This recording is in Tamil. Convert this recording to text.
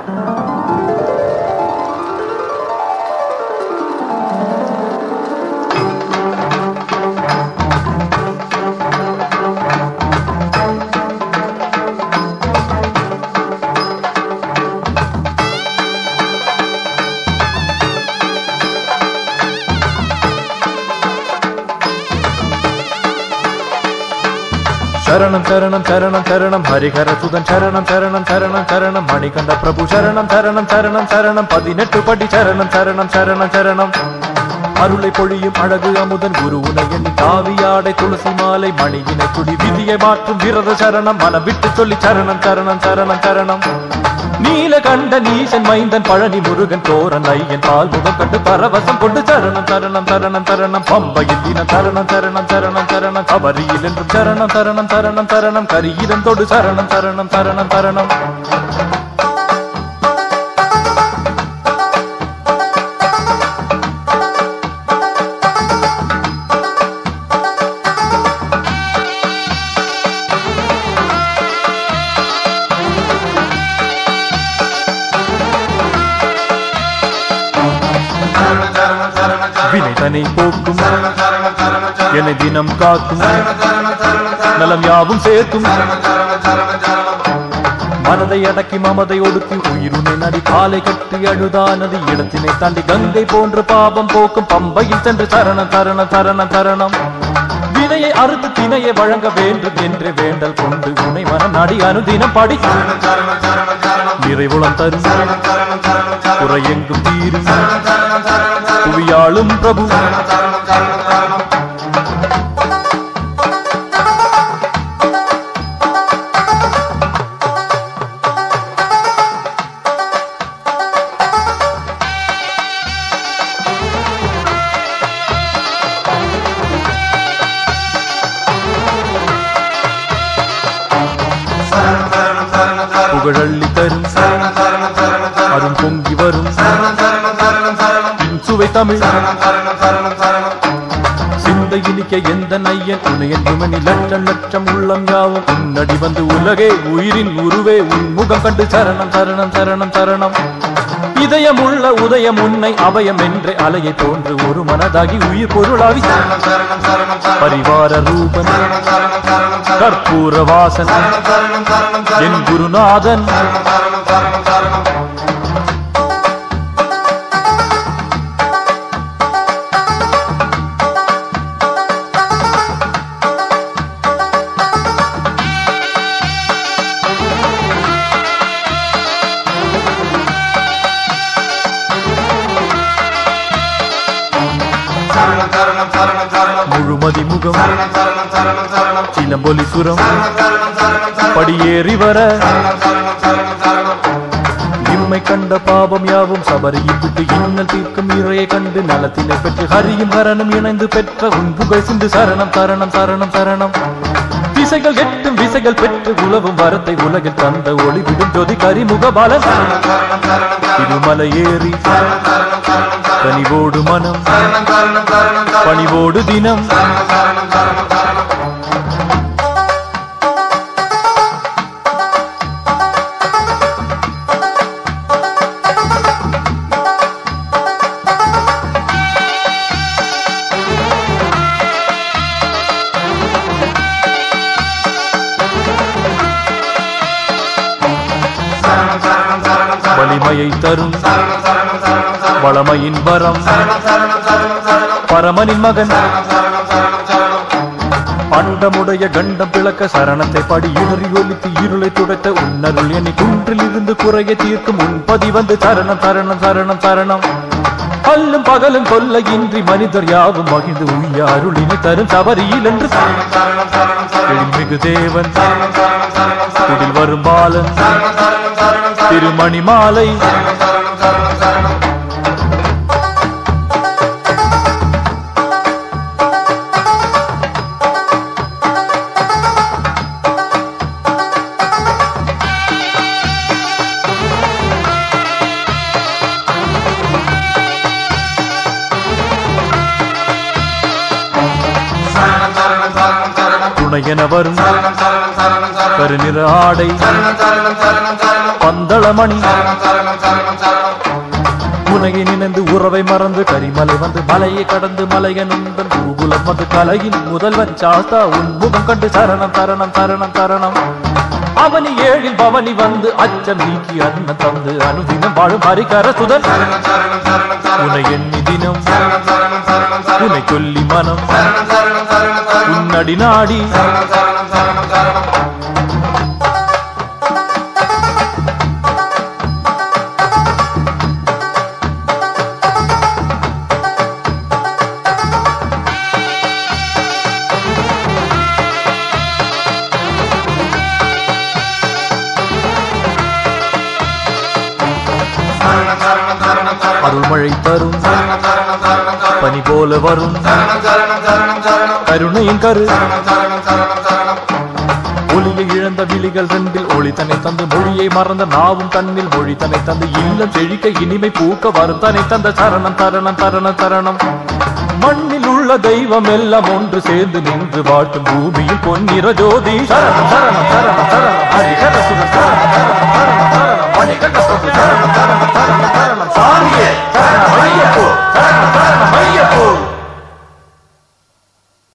சரணம் சரணம் சரணம் சரணம் ஹரிஹர சுதன் சரணம் சரணம் சரணம் சரணம் மணிகண்ட பிரபு சரணம் சரணம் சரணம் சரணம் பதினெட்டு படி சரணம் சரணம் சரணம் சரணம் அருளை பொழியும் அழகு அமுதன் குரு உனையன் காவியாடை துளசி மாலை மணியினை குடி விதியை மாற்றும் விரத சரணம் மனம் விட்டு சொல்லி சரணம் சரணம் சரணம் சரணம் நீல கண்ட நீசன் மைந்தன் பழனி முருகன் தோரன் ஐயன் பால் முகம் கண்டு பரவசம் கொண்டு சரணம் சரணம் சரணம் சரணம் பம்பையில் தினம் சரணம் சரணம் சரணம் சரணம் கபரியில் என்றும் சரணம் சரணம் சரணம் சரணம் கரியிடம் தொடு சரணம் சரணம் சரணம் சரணம் வினை தனை போக்கும் என்னை தினம் காக்கும் நலம் யாவும் சேர்க்கும் மனதை அடக்கி மமதை ஒடுக்கி உயிருனை நடி காலை கட்டி அழுதானது இடத்தினை தாண்டி கங்கை போன்ற பாபம் போக்கும் பம்பையில் சென்று சரணம் சரணம் சரணம் சரணம் வினையை அறுத்து தினையை வழங்க வேண்டும் என்று வேண்டல் கொண்டு உனை மனம் நாடி அனுதினம் படி நிறைவுளம் தரும் குறையெங்கும் தீரும் புவியாளும் பிரபு புகழள்ளி தரும் அருண் பொங்கி வரும் சுவை தமிழ் சிந்தை இனிக்க எந்த நையன் உனையன் துமணி லட்சம் லட்சம் உள்ளம் யாவும் உன்னடி வந்து உலகே உயிரின் உருவே உன் முகம் கண்டு சரணம் சரணம் சரணம் சரணம் இதயம் உள்ள உதயம் உன்னை அபயம் என்றே அலையை தோன்று ஒரு மனதாகி உயிர் பொருளாவி பரிவார ரூபன் கற்பூர வாசன் என் குருநாதன் முழுமதி முகம் சிலம்பொலி சுரம் படியேறி வர இம்மை கண்ட பாபம் யாவும் சபரியில் விட்டு இன்னல் தீர்க்கும் இறையை கண்டு நலத்தினை பெற்று ஹரியும் ஹரனும் இணைந்து பெற்ற உன் புகழ் சிந்து சரணம் சரணம் சரணம் சரணம் திசைகள் எட்டும் விசைகள் பெற்று உலவும் வரத்தை உலகில் தந்த ஒளிவிடும் ஜோதி கரிமுக பாலன் திருமலை ஏறி கனிவோடு மனம் பணிவோடு தினம் வலிமையை தரும் வளமையின் வரம் பரமனின் மகன் அண்டமுடைய கண்டம் பிளக்க சரணத்தை படி இடறி ஒலித்து இருளை துடைத்த உன்னருள் எண்ணி குன்றில் இருந்து குறைய தீர்க்கும் உன்பதி வந்து சரணம் சரணம் சரணம் சரணம் அல்லும் பகலும் கொல்லையின்றி மனிதர் யாவும் மகிழ்ந்து உய்ய அருளினை தரும் சபரியில் என்று மிகு தேவன் குடில் வரும் பாலன் திருமணி மாலை துணையென வரும் கருநிற ஆடை பந்தளமணி சரணம் சரணம் சரணம் சரணம் உலகை நினைந்து உறவை மறந்து கரிமலை வந்து மலையை கடந்து மலையனுந்தன் பூகுலம் வந்து கலையின் முதல்வன் சாஸ்தா உன்முகம் கண்டு சரணம் சரணம் சரணம் சரணம் அவனி ஏழில் பவனி வந்து அச்சம் நீக்கி அண்ணன் தந்து அனுதினம் வாழும் ஹரிகர சுதன் சரணம் சரணம் சரணம் சரணம் உனை எண்ணி தினம் சரணம் சரணம் சரணம் சரணம் உனை சொல்லி மனம் சரணம் சரணம் சரணம் சரணம் உன்னடி நாடி சரணம் சரணம் சரணம் சரணம் சரணம் சரணம் சரணம் சரணம் அருள்மழை தரும் சரணம் சரணம் சரணம் சரணம் பனி போல வரும் சரணம் சரணம் சரணம் சரணம் கருணையின் கரு சரணம் சரணம் சரணம் சரணம் ஒளியை இழந்த விழிகள் ரெண்டில் ஒளி தன்னை தந்து மொழியை மறந்த நாவும் தன்னில் மொழி தன்னை தந்து இல்லம் செழிக்க இனிமை பூக்க வரும் தன்னை தந்த சரணம் தரணம் தரணம் தரணம் மண்ணில் உள்ள தெய்வம் எல்லாம் ஒன்று சேர்ந்து நின்று வாழ்த்தும் பூமியில் பொன்னிற ஜோதி சரணம் சரணம் சரணம் சரணம் ஹரிஹர சுர சரணம் சரணம் சரணம் சரணம் மணிகண்ட பிரபு சரணம் சரணம் சரணம் சரணம்